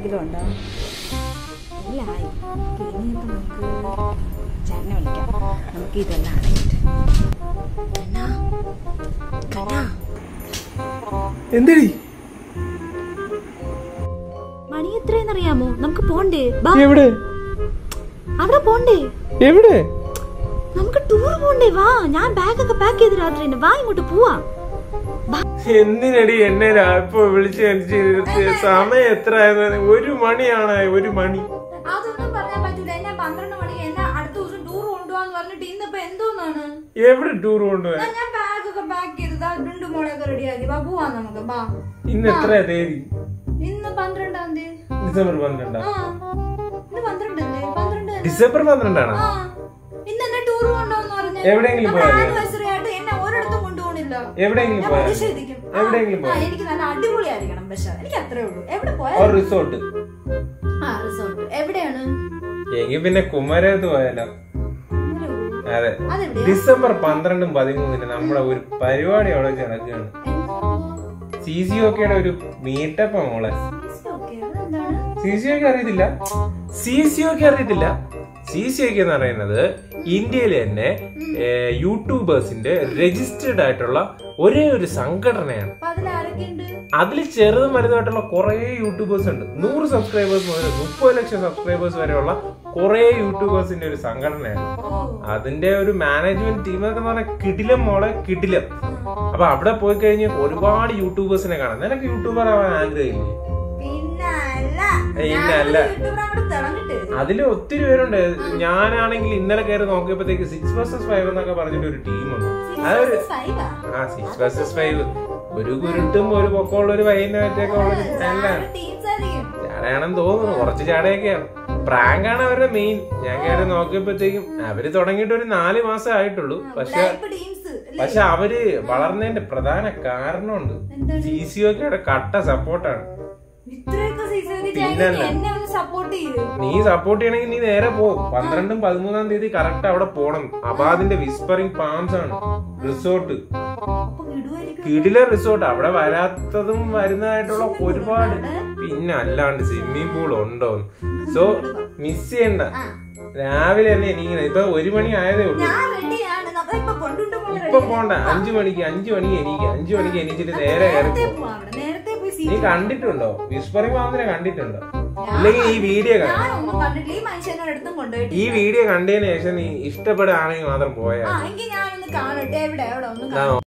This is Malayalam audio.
ആരെങ്കിലും ഉണ്ടോ ഇല്ല ആയി. അപ്പൊ ഇനിയിപ്പോ നമുക്ക് ചേട്ടനെ വിളിക്കാം നമുക്ക് ഇതെല്ലാം അറിയിട്ട് കണ്ണാ കണ്ണാ എന്തടി മണി എത്രയെന്നറിയാമോ നമുക്ക് പോണ്ടേ ബാ എവിടെ അവിടെ പോണ്ടേ എവിടെ നമുക്ക് ടൂർ പോണ്ടേ വാ ഞാൻ ബാഗൊക്കെ പാക്ക് ചെയ്ത് രാത്രി തന്നെ വാ ഇങ്ങോട്ട് പോവാ എന്തിനടി എന്നെ ഇപ്പൊ വിളിച്ച് എനിക്ക് സമയം എത്ര ആയിരുന്നു ഒരു മണിയാണ് ഒരു മണി അതൊന്നും പറയാൻ പറ്റൂല എന്നെ പന്ത്രണ്ട് മണിക്ക് എന്നെ അടുത്ത ദിവസം ടൂർ കൊണ്ടുപോവാന്ന് പറഞ്ഞിട്ട് ഇന്നിപ്പോ എന്തോന്നാണ് എവിടെ ടൂർ കൊണ്ടുപോയി ഞാൻ ബാഗൊക്കെ പാക്ക് ചെയ്തതാ രണ്ട് മോളെയൊക്കെ റെഡിയാക്കി ബാ പോവാ നമുക്ക് ബാ ഇന്ന് എത്രയാ തീയതി ഇന്ന് പന്ത്രണ്ടാം തീയതി ഡിസംബർ പന്ത്രണ്ടാ ആ ഇന്ന് പന്ത്രണ്ടല്ലേ പന്ത്രണ്ട് തന്നെ. ഡിസംബർ പന്ത്രണ്ടാണോ ആ ഇന്ന് എന്നെ ടൂർ കൊണ്ടുപോകുന്ന പറഞ്ഞു എവിടെയെങ്കിലും പോയാ ആനിവേഴ്സറി ആയിട്ട് എന്നെ ഒരിടത്തും കൊണ്ടുപോകണില്ല എവിടെയെങ്കിലും ഞാൻ പോയാ പ്രതിഷേധിക്കും ആ, എവിടെയെങ്കിലും ആ, എനിക്ക് നല്ല അടിപൊളിയായിരിക്കണം പക്ഷെ എനിക്ക് അത്രേ ഉള്ളൂ എവിടെ പോയാ ഒരു റിസോർട്ട് ആ റിസോർട്ട് എവിടെയാണ് എങ്കിൽ പിന്നെ കുമരകത്ത് പോയാലോ ഇന്നലെ പോയി. അതെ അതെവിടെയാ ഡിസംബർ പന്ത്രണ്ടും പതിമൂന്നിന് നമ്മളെ ഒരു പരിപാടി അവിടെ വെച്ച് നടക്കുകയാണ് സി സി ഒക്കെയുടെ ഒരു മീറ്റപ്പ് മോളെ ഓക്കെ അതെന്താണ് സി സി ഒക്കെ അറിയത്തില്ല സി സി ഒക്കെ അറിയത്തില്ല സി സി ഒക്കെ എന്ന് പറയുന്നത് ഇന്ത്യയിൽ തന്നെ ഏർ, യൂട്യൂബേഴ്സിന്റെ രജിസ്റ്റേർഡ് ആയിട്ടുള്ള ഒരേ ഒരു സംഘടനയാണ് അപ്പൊ അതിലാരൊക്കെയുണ്ട് അതിൽ ചെറുതും വലുതായിട്ടുള്ള കുറെ യൂട്യൂബേഴ്സ് ഉണ്ട് നൂറ് സബ്സ്ക്രൈബേഴ്സ് മുതൽ മുപ്പത് ലക്ഷം സബ്സ്ക്രൈബേഴ്സ് വരെയുള്ള കുറെ യൂട്യൂബേഴ്സിന്റെ ഒരു സംഘടനയാണ് ഓ അതിന്റെ ഒരു മാനേജ്മെന്റ് ടീം എന്നൊക്കെ പറഞ്ഞാൽ കിടിലം മോളെ കിടിലം അപ്പൊ അവിടെ പോയി കഴിഞ്ഞ് ഒരുപാട് യൂട്യൂബേഴ്സിനെ കാണാം നിനക്ക് യൂട്യൂബർ ആവാൻ ആഗ്രഹമില്ലേ പിന്നെ അല്ല പിന്നെ അല്ല. യൂട്യൂബർ അങ്ങോട്ട് തിളങ്ങിട്ട് അതിൽ ഒത്തിരി പേരുണ്ട് ഞാനാണെങ്കിൽ ഇന്നലെ കയറി നോക്കിയപ്പോഴത്തേക്ക് സിക്സ് വേഴ്സസ് ഫൈവ് എന്നൊക്കെ പറഞ്ഞിട്ട് ഒരു ടീമുണ്ട് അതൊരു ഫൈവാ ആ സിക്സ് വേഴ്സസ് ഫൈവ് ഒരു കുരുട്ടും ഒരു പൊക്കമുള്ള ഒരു വൈകുന്നേരത്തേക്ക് ഉള്ള ഒരു ചാനലാണ് ടീംസ് ആയിരിക്കും ചാടയാണെന്ന് തോന്നുന്നു കുറച്ച് ചാടയൊക്കെയാണ് പ്രാങ്കാണ് അവരുടെ മെയിൻ ഞാൻ കയറി നോക്കിയപ്പോഴത്തേക്കും അവര് തുടങ്ങിയിട്ട് ഒരു നാല് മാസം ആയിട്ടുള്ളൂ പക്ഷെ ഇപ്പൊ ടീംസ് പക്ഷെ അവര് വളർന്നതിന്റെ പ്രധാന കാരണമുണ്ട് എന്താണ്? ജി സി ഒക്കെയുടെ കട്ട സപ്പോർട്ടാണ് ഇത്രയൊക്കെ സീസൺ പിന്നല്ല. എന്നെ ഒന്ന് സപ്പോർട്ട് ചെയ്യൂ നീ സപ്പോർട്ട് ചെയ്യണമെങ്കിൽ നീ നേരെ പോ പന്ത്രണ്ടും പതിമൂന്നാം തീയതി കറക്റ്റ് അവിടെ പോണം അബാദിന്റെ വിസ്പറിംഗ് പാംസ് ആണ് റിസോർട്ട് അപ്പൊ വിടുമായിരിക്കും കിടില റിസോർട്ട് അവിടെ വരാത്തതും വരുന്നതായിട്ടുള്ള ഒരുപാട് പിന്നെ അല്ലാണ്ട് സ്വിമ്മിംഗ് പൂൾ ഉണ്ടോ സോ മിസ് ചെയ്യണ്ട രാവിലെ തന്നെ എനിക്കണം ഇപ്പൊ ഒരു മണി ആയതേ ഉള്ളൂ ഞാൻ റെഡിയാണ് നമ്മളിപ്പൊ കൊണ്ടുണ്ട് ഇപ്പൊ പോണ്ട അഞ്ചു മണിക്ക് അഞ്ചു മണിക്ക് എനിക്ക് അഞ്ചു മണിക്ക് എണീച്ചിട്ട് നേരെ കയറി നേരത്തെ പോ പോവാം അവിടെ നേരത്തെ പോയി നീ സീറ്റ് കണ്ടിട്ടുണ്ടോ വിസ്പറിംഗ് പാമ്പിനെ കണ്ടിട്ടുണ്ടോ ഇല്ലെങ്കിൽ ഈ വീഡിയോ കാണാം ഞാനൊന്നും കണ്ടിട്ടില്ല ഈ മനുഷ്യനോട് അടുത്തും കൊണ്ടുപോയിട്ട് ഈ വീഡിയോ കണ്ടതിന് ശേഷം നീ ഇഷ്ടപ്പെടുകയാണെങ്കിൽ മാത്രം പോയാൽ ആ എങ്കിൽ ഞാനൊന്ന് കാണട്ടെ എവിടെ എവിടെ ഒന്ന് ഞാൻ